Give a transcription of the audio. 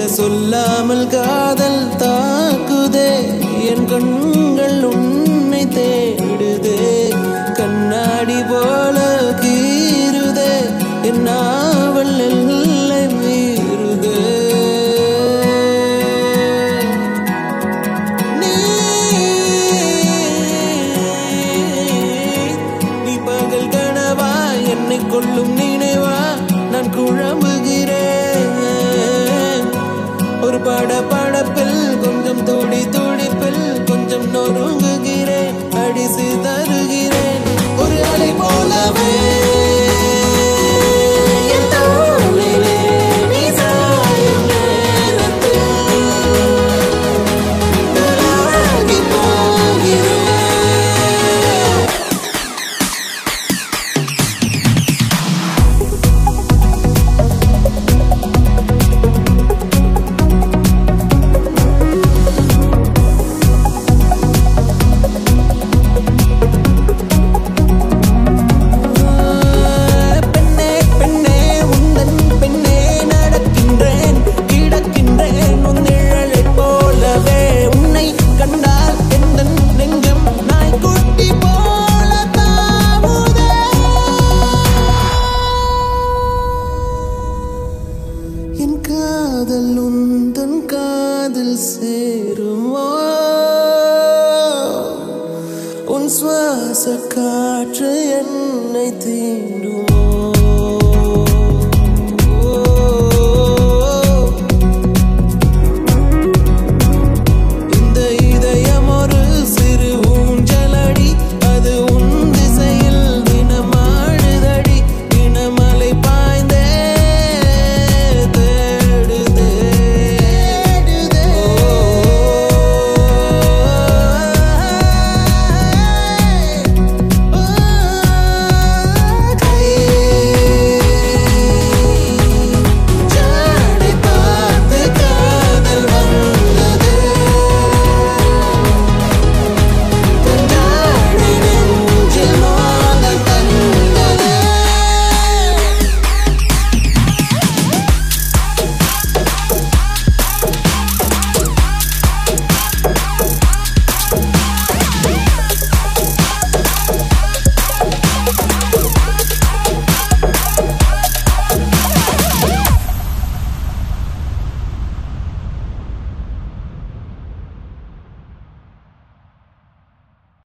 சொல்லாமல் காதல் தாக்குதே என் கண்கள் உன்னை தேடுதே கண்ணாடி போல கீறுதே என் நாவல் எல்லை மீறுதே நீ நீ பகல் கனவா என்னை கொள்ளும் நினைவா நான் குழம்புகிறேன் ஒரு பட படப்பில் கொஞ்சம் துடி துடிப்பில் கொஞ்சம் நொறுங்குகிறேன் அடிசி தருகிறேன் ஒரு அலை போலவே என் தோளிலே நீ சாயும் நேரத்தில் நல்லாகி போகிறேன் பெண்ணே பெண்ணே உந்தன் பெண்ணே நடக்கின்றேன் கிடக்கின்றேன் உன் நிழலைப் போலவே உன்னை கண்டால் எந்தன் நெஞ்சம் நாய்க்குட்டி போல தாவுதே என் காதல் உந்தன் காதில் சேருமோ உன் சுவாச காற்று என்னை தீ